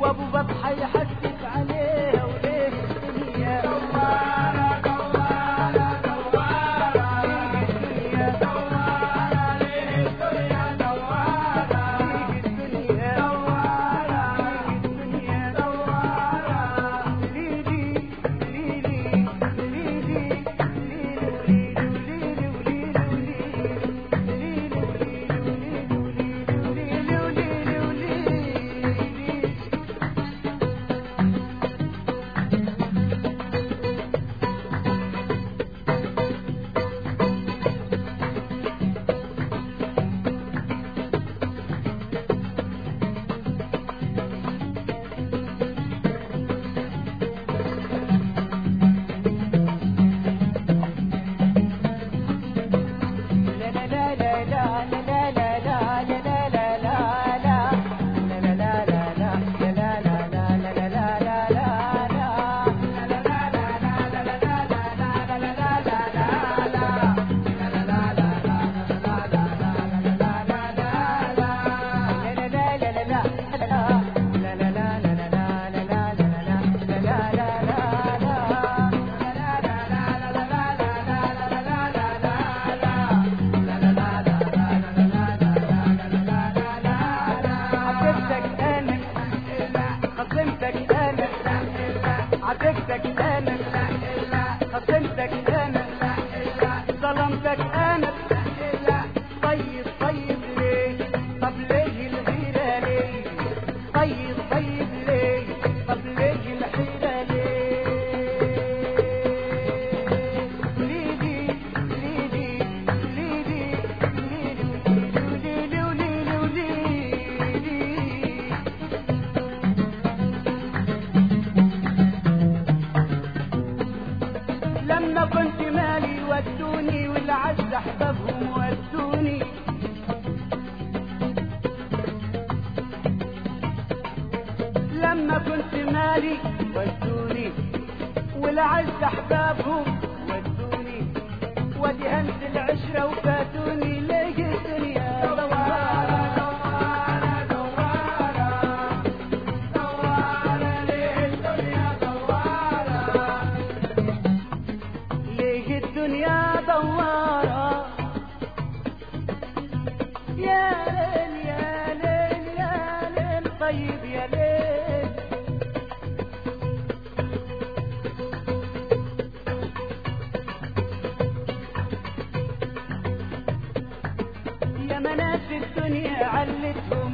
وابو بطحة يحسب عليها وليه الدنيا حبيبتك انا خصمتك انا عاتقتك انا خصمتك انا ظلمتك انا طيب طيب ليه طب ليه الغيرة ليه طيب طيب ليه طب ليه الحيرة ليه ليدي ليدي ليدي ليدي ليدي وليدي وليدي لما كنت مالي ودوني والعز احبابهم ودوني لما كنت مالي ودوني والعز احبابهم ودوني ودي هنس العشرة وفاتوني ليه الدنيا دوارة دوارة دوارة دوارة ليه الدنيا دوارة ليه الدنيا دوارة يا ليل يا ليل يا ليل طيب يا ليل يا مناس الدنيا علتهم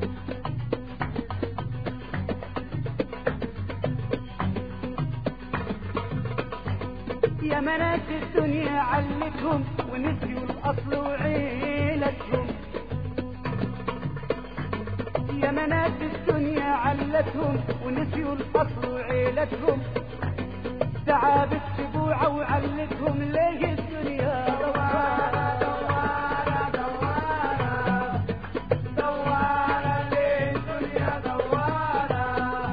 يا مناس الدنيا علتهم ونسيوا الاصل وعيلتهم يا مناس الدنيا علتهم ونسيوا الاصل وعيلتهم تعب السبوع وعلتهم ليه الدنيا دوارة دوارة دوارة دوارة ليه الدنيا دوارة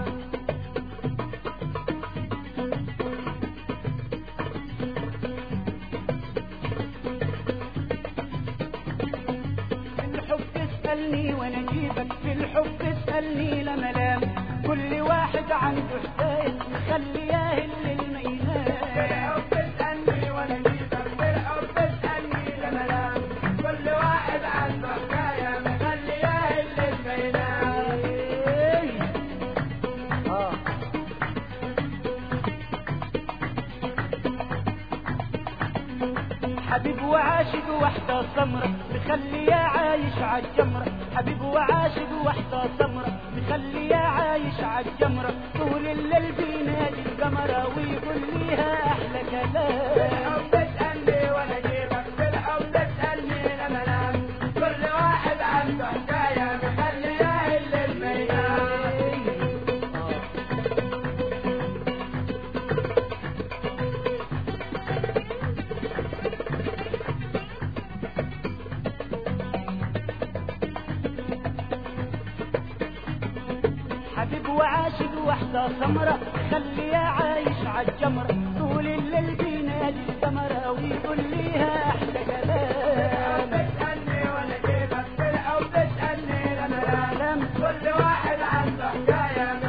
في الحب تسألني وانا اجيبك في الحب تسألني لملام كل واحد عنده حكاية مخلياه اللي الميلان تسألني وانا اجيبك في الحب تسألني لملام كل واحد عنده حكاية مخلياه اللي الميلان اه حبيب وعاشق وحدة سمرة مخليه عايش عالجمرة حبيب وعاشق وحدة سمرة مخليه عايش عالجمرة طول الليل بينادي القمرة ويقول ليها أحلى كلام تسألني ولا جيبك بالحب تسألني لما نام كل واحد عنده حكاية مخليه الليل ما ينام حبيب وعاشق وحدة سمرة خليها عايش عالجمرة طول الليل بينادي القمرة ويقول ليها أحلى كلام تسألني ولا جيبك بالحب تسألني لما نعلم كل واحد عنده حكاية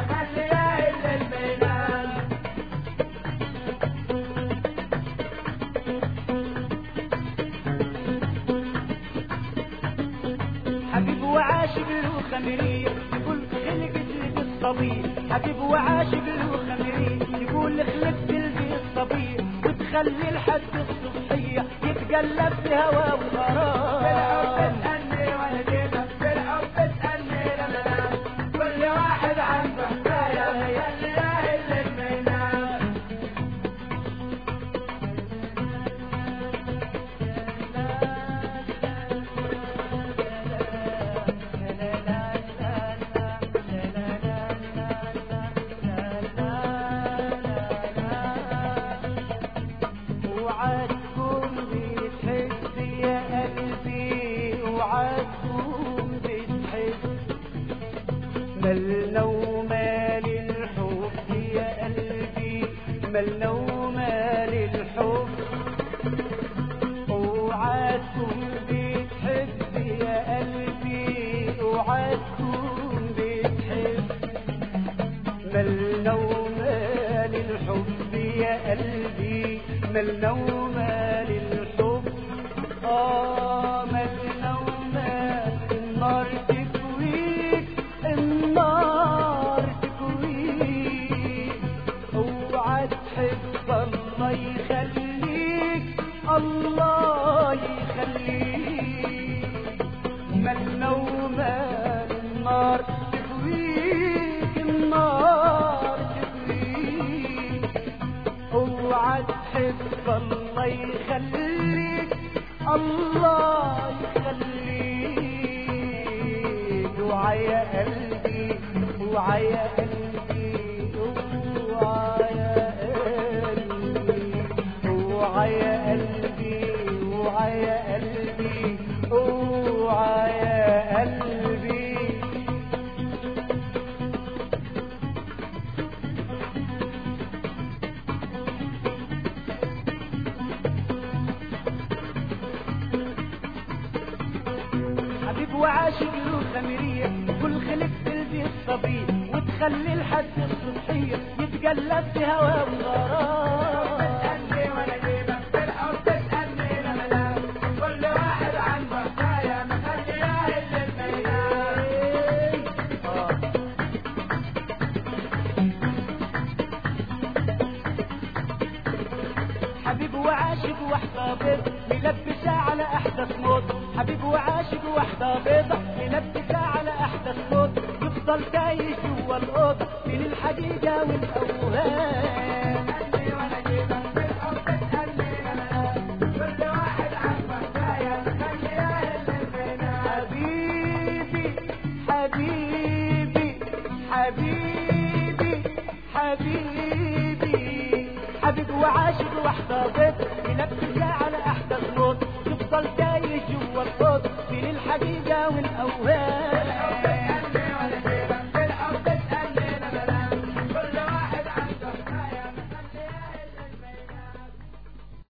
وعاشق له خمرية يقول خلقت لي بالصبي حبيب وعاشق له خمرية يقول خلقت لي الصبي وتخلي الحد الصبحية يتقلب في هوا وغرام كل واحد عنده حكاية يلي يهل الميناء وعدكم بتحس يا قلبي وعدكم بتحس ملنا ومال الحب يا قلبي ملنا ومال الحب اوعدكم بتحس يا قلبي اوعدكم بتحس ملنا ومال الحب يا قلبي ملنا ومال الحب اه ملنا ومال النار تكويك النار تكويك اوعى تحب الله يخليك الله يخليك ملنا ومال النار تكويك النار تكويك اوعى تحب الله يخليك الله يخليك اوعى يا قلبي اوعى يا قلبي اوعى يا قلبي اوعى يا قلبي اوعى يا قلبي اوعى يا قلبي حبيب وعاشق له خمرية كل خلق تلبي الصبي وتخلي الحد الصبحية يتقلب في هوا وغرام تسألني ولا جيبك بالحب تسألني لما لا كل واحد عنده حكاية مخلي يهل الميناء حبيب وعاشق وحدة بيض ملبسة على أحدث موت حبيب وعاشق وحدة بيضة ملبسة على أحدث موت يفضل تايه جوا الأوضة بين الحقيقة والأوهام تسألني ولا جيبك بالحب تسألني لما لا كل واحد عنده حكاية مخلي يهل الميناء حبيبي حبيبي حبيبي حبيبي حبيب وعاشق وحدة بيض